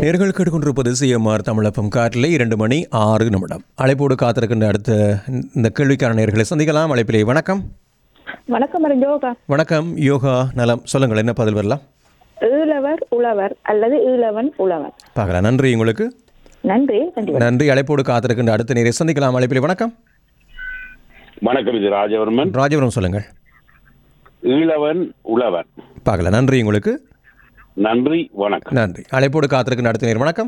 நேர்கள் கேட்டுக்கொண்டிருப்பது சிஎம்ஆர் தமிழப்பம் காற்றிலே இரண்டு மணி ஆறு நிமிடம் அழைப்போடு காத்திருக்கின்ற அடுத்த இந்த கேள்விக்கான நேர்களை சந்திக்கலாம் அழைப்பிலே வணக்கம் வணக்கம் மேடம் யோகா வணக்கம் யோகா நலம் சொல்லுங்கள் என்ன பதில் வரலாம் ஈழவர் உழவர் அல்லது ஈழவன் உழவன் பார்க்கலாம் நன்றி உங்களுக்கு நன்றி நன்றி நன்றி அழைப்போடு காத்திருக்கின்ற அடுத்த நேரை சந்திக்கலாம் அழைப்பிலே வணக்கம் வணக்கம் இது ராஜவர்மன் ராஜபுரம் சொல்லுங்கள் ஈழவன் உழவன் பார்க்கலாம் நன்றி உங்களுக்கு நன்றி வணக்கம் நன்றி அழைப்போடு காத்திருக்கின்ற அடுத்த நேர் வணக்கம்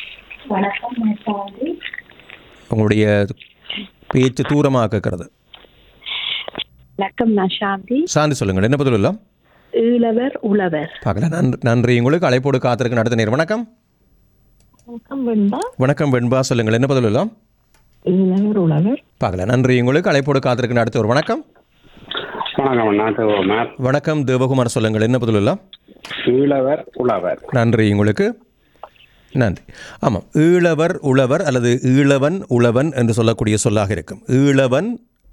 உங்களுடைய பேச்சு தூரமாக கேட்கறது வணக்கம் நான் சாந்தி சாந்தி சொல்லுங்கள் என்ன பதில் எல்லாம் ஈழவர் உழவர் பார்க்கலாம் நன்றி நன்றி உங்களுக்கு அழைப்போடு காத்திருக்கின்ற அடுத்த நேர் வணக்கம் வணக்கம் வெண்பா வணக்கம் வெண்பா சொல்லுங்கள் என்ன பதில் எல்லாம் ஈழவர் உழவர் பார்க்கலாம் நன்றி உங்களுக்கு அழைப்போடு காத்திருக்கின்ற அடுத்த ஒரு வணக்கம் வணக்கம் நாட்டு வணக்கம் தேவகுமார் சொல்லுங்கள் என்ன பதில் எல்லாம் ஈழவர் உழவர் நன்றி உங்களுக்கு நன்றி ஆமாம் ஈழவர் உழவர் அல்லது ஈழவன் உழவன் என்று சொல்லக்கூடிய சொல்லாக இருக்கும் ஈழவன்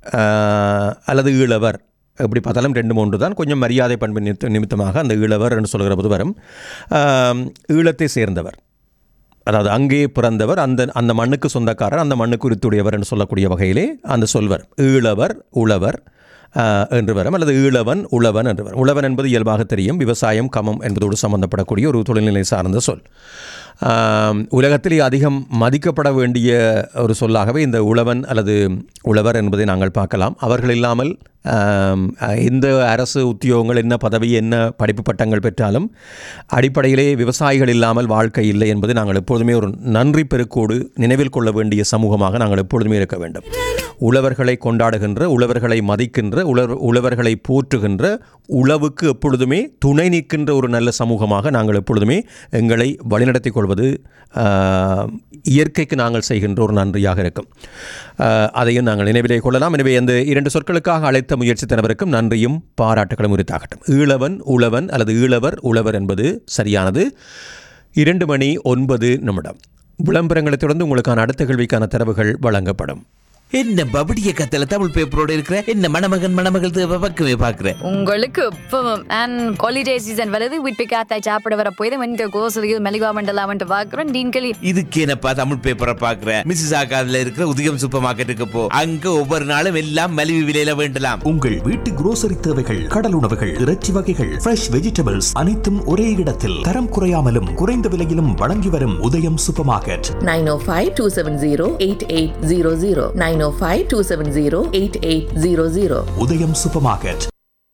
ஆஹ், அல்லது ஈழவர் எப்படி பார்த்தாலும் ரெண்டு மூன்று தான் கொஞ்சம் மரியாதை பண்பு நிமித்த நிமித்தமாக அந்த ஈழவர் என்று சொல்கிற போது வரும் ஆம், ஈழத்தை சேர்ந்தவர் அதாவது அங்கே பிறந்தவர் அந்த அந்த மண்ணுக்கு சொந்தக்காரர் அந்த மண்ணுக்கு உரித்துடையவர் என்று சொல்லக்கூடிய வகையிலே அந்த சொல்வர் ஈழவர் உழவர் ஆஹ், என்று வரும் அல்லது ஈழவன் உழவன் என்று வரும் உழவன் என்பது இயல்பாக தெரியும் விவசாயம் கமம் என்பதோடு சம்பந்தப்படக்கூடிய ஒரு தொழில்நிலை சார்ந்த சொல் ஆம், உலகத்திலே அதிகம் மதிக்கப்பட வேண்டிய ஒரு சொல்லாகவே இந்த உழவன் அல்லது உழவர் என்பதை நாங்கள் பார்க்கலாம் அவர்கள் இல்லாமல் ஆம், எந்த அரசு உத்தியோகங்கள் என்ன பதவி என்ன படிப்பு பட்டங்கள் பெற்றாலும் அடிப்படையிலே விவசாயிகள் இல்லாமல் வாழ்க்கை இல்லை என்பதை நாங்கள் எப்பொழுதுமே ஒரு நன்றி பெருக்கோடு நினைவில் கொள்ள வேண்டிய சமூகமாக நாங்கள் எப்பொழுதுமே இருக்க வேண்டும் உழவர்களை கொண்டாடுகின்ற உழவர்களை மதிக்கின்ற உழவர் உழவர்களை போற்றுகின்ற உழவுக்கு எப்பொழுதுமே துணை நிற்கின்ற ஒரு நல்ல சமூகமாக நாங்கள் எப்பொழுதுமே எங்களை வழிநடத்திக் கொள்வது ஆஹ், இயற்கைக்கு நாங்கள் செய்கின்ற ஒரு நன்றியாக இருக்கும் ஆஹ், அதையும் நாங்கள் நினைவிலே கொள்ளலாம் எனவே அந்த இரண்டு சொற்களுக்காக அழைத்த முயற்சி தனவருக்கும் நன்றியும் பாராட்டுகளும் உரித்தாகட்டும் ஈழவன் உழவன் அல்லது ஈழவர் உழவர் என்பது சரியானது இரண்டு மணி ஒன்பது நிமிடம் விளம்பரங்களைத் தொடர்ந்து உங்களுக்கான அடுத்த கேள்விக்கான தரவுகள் வழங்கப்படும் என்ன பபடிய கத்தல தமிழ் பேப்பரோட இருக்கிற என்ன மணமகன் மணமகள் தேவை பக்கமே பாக்குறேன் உங்களுக்கு இப்பவும் அண்ட் ஹாலிடே சீசன் வருது வீட்டு காத்தாய் சாப்பிட வர போய் வந்து கோசலியில் மெலிவா மண்டலாமன்ட்டு பார்க்குறோம் நீங்களே இதுக்கு என்னப்பா தமிழ் பேப்பரை பாக்குற மிஸ்ஸஸ் ஆகாதுல இருக்கிற உதயம் சூப்பர் மார்க்கெட்டுக்கு போ அங்க ஒவ்வொரு நாளும் எல்லாம் மலிவு விலையில வேண்டலாம் உங்கள் வீட்டு grocery தேவைகள் கடல் உணவுகள் இறைச்சி வகைகள் ஃப்ரெஷ் வெஜிடபிள்ஸ் அனைத்தும் ஒரே இடத்தில் தரம் குறையாமலும் குறைந்த விலையிலும் வழங்கி வரும் உதயம் சூப்பர் மார்க்கெட் 905-270-8800 905-270-8800 உதயம் சூப்பர் மார்க்கெட்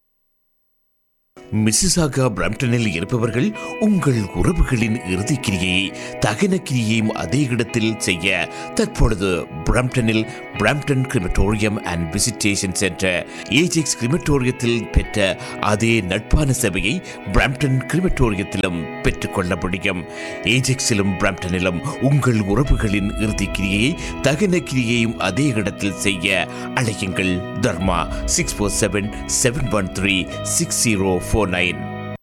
மிஸ்ஸிசாகா பிரம்டனில் இருப்பவர்கள் உங்கள் உறவுகளின் இறுதிக் கிரியை தகன கிரியையும் அதே இடத்தில் செய்ய தற்பொழுது பிரம்டனில் Brampton crematorium and visitation centre Ajax கிரிமட்டோரியத்தில் பெற்ற அதே நட்பான சேவையை பிரம்டன் கிரிமட்டோரியத்திலும் பெற்றுக்கொள்ள முடியும் ஏஜெக்ஸிலும் பிரம்டனிலும் உங்கள் உறவுகளின் இறுதிக் கிரியையை தகன கிரியையும் அதே இடத்தில் செய்ய அழையுங்கள் Dharma six four seven seven one three six zero four nine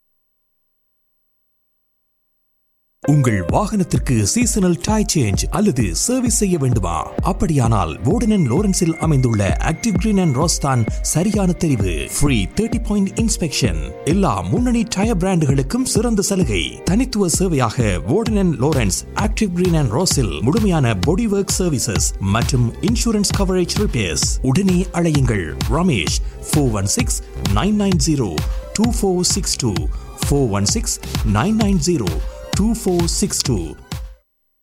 உங்கள் வாகனத்திற்கு சீசனல் டை சேஞ்ச் அல்லது சர்வீஸ் செய்ய வேண்டுமா அப்படியானால் வோர்டன் லோரன்ஸில் அமைந்துள்ள ஆக்டிவ் கிரீன் அண்ட் ரோஸ்தான் சரியான தெரிவு ஃப்ரீ தேர்ட்டி பாயிண்ட் இன்ஸ்பெக்ஷன் எல்லா முன்னணி டயர் பிராண்டுகளுக்கும் சிறந்த சலுகை தனித்துவ சேவையாக Warden Lawrence active green and ரோஸில் முழுமையான பாடி ஒர்க் சர்வீசஸ் மற்றும் இன்சூரன்ஸ் கவரேஜ் ரிப்பேர்ஸ் உடனே அழையுங்கள் Ramesh four one six nine nine zero two four six two four one six nine nine zero 2462